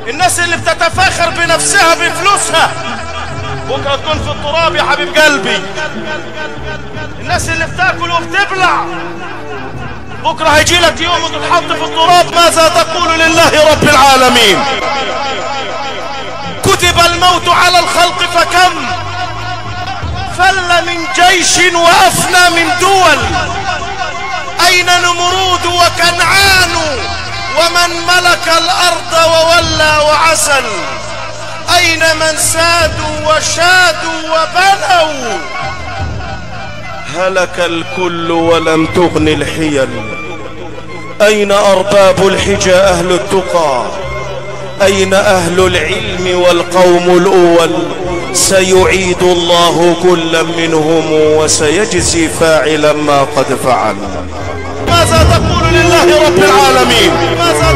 الناس اللي بتتفاخر بنفسها بفلوسها بكرة تكون في التراب يا حبيب قلبي الناس اللي بتاكل وبتبلع بكرة هيجي لك يوم وتتحط في التراب ماذا تقول لله رب العالمين كتب الموت على الخلق فكم فل من جيش وأفنى من دول أين نمرود وكنعان ومن ملك الأرض وولى وعسل أين من سادوا وشادوا وبنوا هلك الكل ولم تغن الحيل أين أرباب الحجى أهل التقى أين أهل العلم والقوم الأول سيعيد الله كلا منهم وسيجزي فاعلا ما قد فعل ماذا تقول لله رب العالمين ماذا